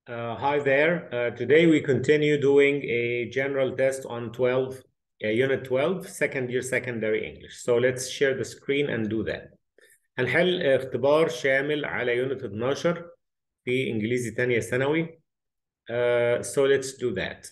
Uh, hi there. Uh, today we continue doing a general test on 12, uh, Unit 12, second year secondary English. So let's share the screen and do that. هنحل اختبار شامل على يونت 12 في إنجليزي تانية ثانوي. Uh, so let's do that.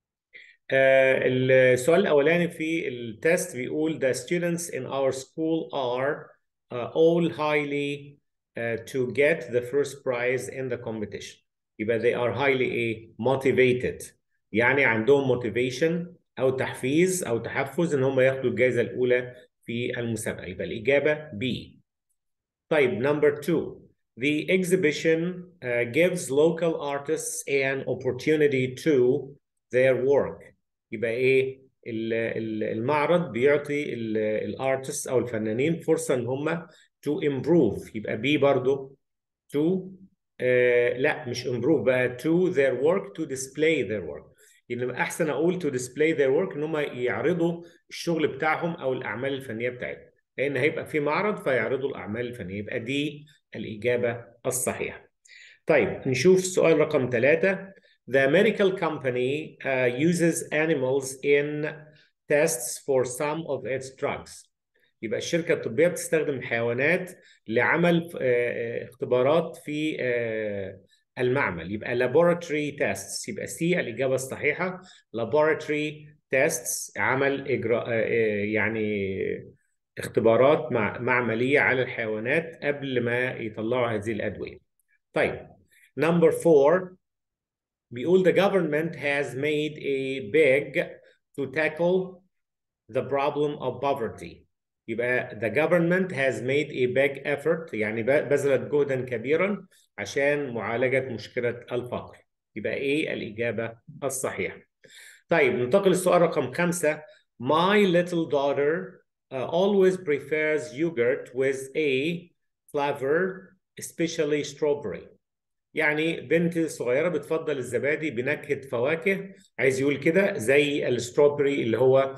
Uh, السؤال الأولاني في التست بيقول the students in our school are uh, all highly uh, to get the first prize in the competition. يبقى they are highly a motivated يعني عندهم motivation أو تحفيز أو تحفز إن هم ياخدوا الجائزة الأولى في المسابقة يبقى الإجابة B. طيب number two the exhibition uh, gives local artists an opportunity to their work يبقى ايه المعرض بيعطي الارتست او الفنانين فرصه ان هم to improve يبقى بي برضو to uh, لا مش improve بقى to their work to display their work يعني احسن اقول to display their work ان هم يعرضوا الشغل بتاعهم او الاعمال الفنيه بتاعتهم لان هيبقى في معرض فيعرضوا الاعمال الفنيه يبقى دي الاجابه الصحيحه طيب نشوف السؤال رقم ثلاثة The medical company uh, uses animals in tests for some of its drugs. يبقى الشركة الطبية بتستخدم الحيوانات لعمل اختبارات في المعمل يبقى laboratory tests يبقى سي الإجابة الصحيحة laboratory tests عمل إجراء يعني اختبارات معملية على الحيوانات قبل ما يطلعوا هذه الأدوية. طيب number four بيقول the government has made a big to tackle the problem of poverty يبقى the government has made a big effort يعني بذلت جهدا كبيرا عشان معالجة مشكلة الفقر يبقى ايه الإجابة الصحيحة طيب ننتقل للسؤال رقم خمسة My little daughter uh, always prefers yogurt with a flavor especially strawberry يعني بنتي الصغيرة بتفضل الزبادي بنكهة فواكه عايز يقول كده زي الستروبري اللي هو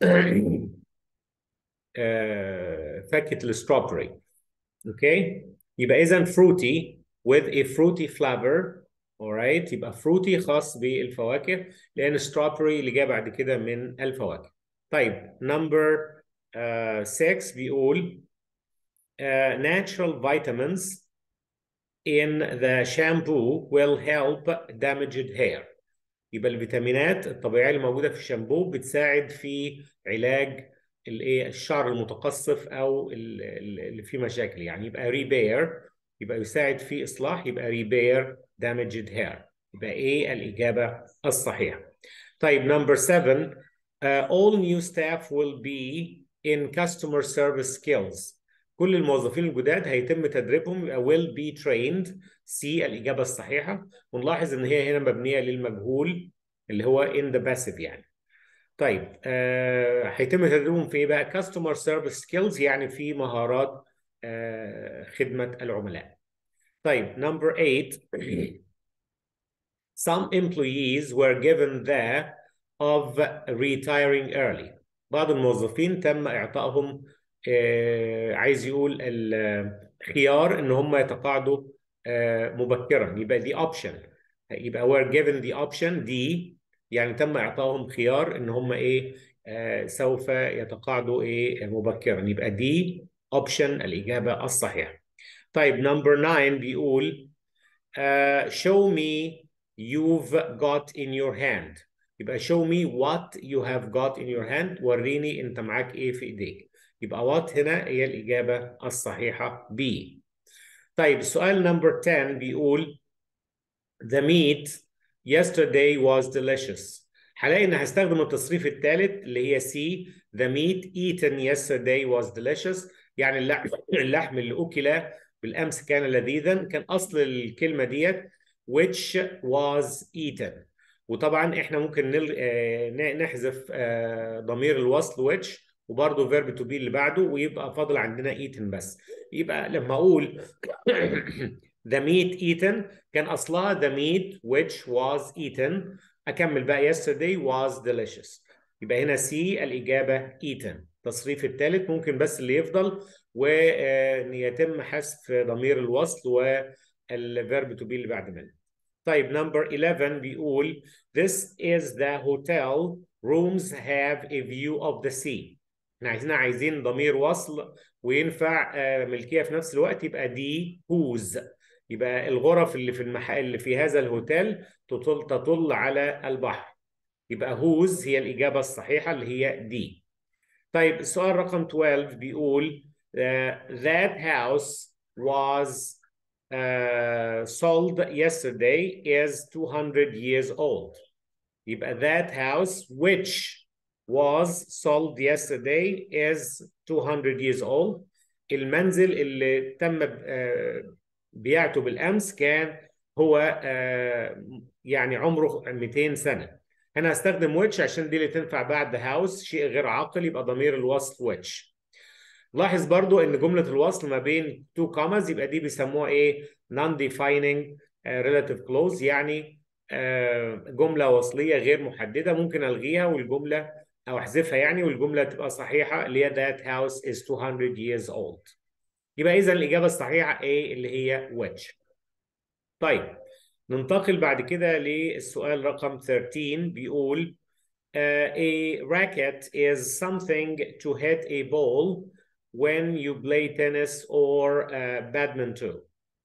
فاكهة الستروبري اوكي يبقى إذا fruity with a fruity flavor alright يبقى fruity خاص بالفواكه لأن strawberry اللي جاء بعد كده من الفواكه طيب number 6 uh, بيقول uh, natural vitamins in the shampoo will help damaged hair يبقى الفيتامينات الطبيعيه اللي موجوده في الشامبو بتساعد في علاج الايه الشعر المتقصف او اللي فيه مشاكل يعني يبقى ريبير يبقى يساعد في اصلاح يبقى ريبير damaged hair يبقى ايه الاجابه الصحيحه طيب number 7 uh, all new staff will be in customer service skills كل الموظفين الجداد هيتم تدريبهم يبقى will be trained C الإجابة الصحيحة ونلاحظ إن هي هنا مبنية للمجهول اللي هو in the passive يعني طيب آه هيتم تدريبهم في إيه بقى customer service skills يعني في مهارات آه خدمة العملاء طيب number 8 some employees were given the of retiring early بعض الموظفين تم إعطائهم آه عايز يقول الخيار ان هم يتقاعدوا آه مبكرا يبقى دي اوبشن يبقى were given the option دي يعني تم اعطائهم خيار ان هم ايه آه سوف يتقاعدوا ايه مبكرا يبقى دي اوبشن الاجابه الصحيحه طيب نمبر 9 بيقول show me you've got in your hand يبقى show me what you have got in your hand وريني انت معاك ايه في ايديك يبقى what هنا هي الإجابة الصحيحة B. طيب السؤال نمبر 10 بيقول The meat yesterday was delicious. هلاقي إن هستخدم التصريف الثالث اللي هي C. The meat eaten yesterday was delicious. يعني اللحم, اللحم اللي أكل بالأمس كان لذيذا. كان أصل الكلمة ديت which was eaten. وطبعا احنا ممكن نل... نحذف ضمير الوصل which وبرضه فيرب تو بي اللي بعده ويبقى فاضل عندنا ايتن بس يبقى لما اقول the meat eaten كان اصلها the meat which was eaten اكمل بقى yesterday was delicious يبقى هنا سي الاجابه eaten التصريف الثالث ممكن بس اللي يفضل وان يتم حذف ضمير الوصل والفيرب تو بي اللي بعد منه طيب number 11 بيقول this is the hotel rooms have a view of the sea احنا عايزين عايزين ضمير وصل وينفع آه، ملكيه في نفس الوقت يبقى دي whose يبقى الغرف اللي في المحل اللي في هذا الهوتيل تطل تطل على البحر يبقى whose هي الإجابة الصحيحة اللي هي دي طيب السؤال رقم 12 بيقول uh, that house was uh, sold yesterday is 200 years old يبقى that house which was sold yesterday is 200 years old المنزل اللي تم uh, بيعته بالامس كان هو يعني عمره 200 سنه انا هستخدم which عشان دي اللي تنفع بعد هاوس شيء غير عاقل يبقى ضمير الوصل which لاحظ برضو ان جمله الوصل ما بين two commas يبقى دي بيسموها ايه non-defining relative clause يعني جمله وصليه غير محدده ممكن الغيها والجمله او احذفها يعني والجمله تبقى صحيحه اللي هي that house is 200 years old يبقى اذا الاجابه الصحيحه ايه اللي هي which طيب ننتقل بعد كده للسؤال رقم 13 بيقول uh, a racket is something to hit a ball when you play tennis or uh, badminton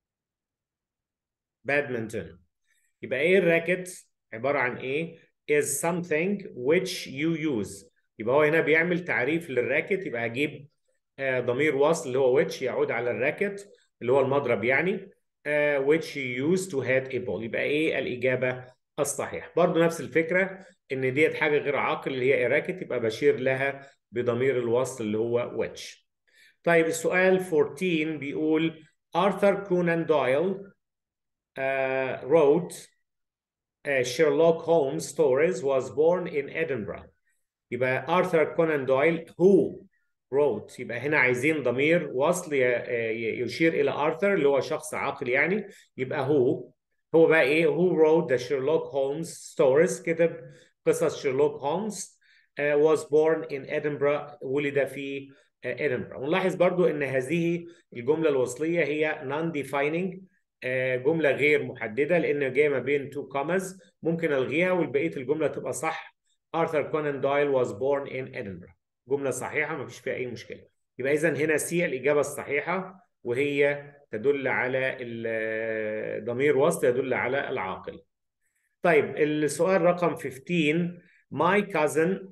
badminton يبقى ايه الراكت عباره عن ايه is something which you use يبقى هو هنا بيعمل تعريف للراكت يبقى هجيب ضمير وصل اللي هو which يعود على الراكت اللي هو المضرب يعني uh, which you use to hit a ball يبقى ايه الإجابة الصحيحة برضو نفس الفكرة ان ديت حاجة غير عاقل اللي هي راكت يبقى بشير لها بضمير الوصل اللي هو which طيب السؤال 14 بيقول Arthur Conan Doyle uh, wrote uh, Sherlock Holmes stories was born in Edinburgh يبقى Arthur Conan Doyle who wrote يبقى هنا عايزين ضمير وصل يشير الى ارثر اللي هو شخص عاقل يعني يبقى هو هو بقى ايه who wrote the Sherlock Holmes stories كتب قصص شيرلوك هولمز uh, was born in Edinburgh ولد في uh, Edinburgh ونلاحظ برضو ان هذه الجملة الوصلية هي non-defining uh, جملة غير محددة لان جاية ما بين two commas ممكن الغيها والبقية الجملة تبقى صح Arthur Conan Doyle was born in Edinburgh جملة صحيحة ما فيش فيها أي مشكلة يبقى إذا هنا سي الإجابة الصحيحة وهي تدل على ضمير وصل يدل على العاقل طيب السؤال رقم 15 My cousin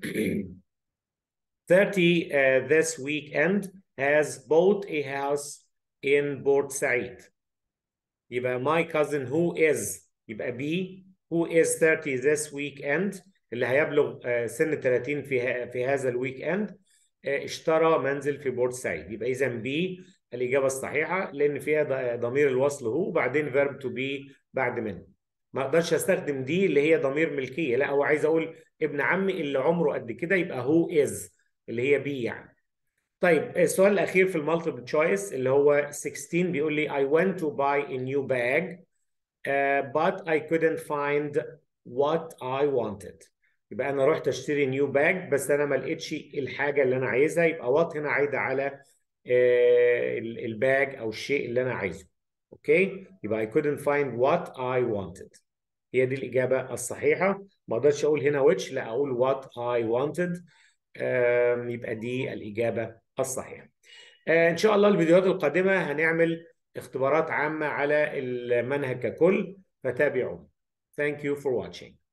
30 uh, this weekend has bought a house in Port Said يبقى my cousin who is يبقى B who is 30 this weekend اللي هيبلغ سن 30 في في هذا الويك اند اشترى منزل في بورت سعيد يبقى اذا بي الاجابه الصحيحه لان فيها ضمير الوصل هو وبعدين فيرب تو بي بعد منه ما اقدرش استخدم دي اللي هي ضمير ملكيه لا هو عايز اقول ابن عمي اللي عمره قد كده يبقى هو از اللي هي بي يعني طيب السؤال الاخير في المالتيبل تشويس اللي هو 16 بيقول لي I went to buy a new bag uh, but I couldn't find what I wanted يبقى انا رحت اشتري نيو باج بس انا ما لقيتش الحاجه اللي انا عايزها يبقى وات هنا عايده على الباج او الشيء اللي انا عايزه اوكي يبقى I couldn't find what I wanted هي دي الاجابه الصحيحه ما اقدرش اقول هنا which لا اقول what I wanted يبقى دي الاجابه الصحيحه ان شاء الله الفيديوهات القادمه هنعمل اختبارات عامه على المنهج ككل فتابعوا Thank you for watching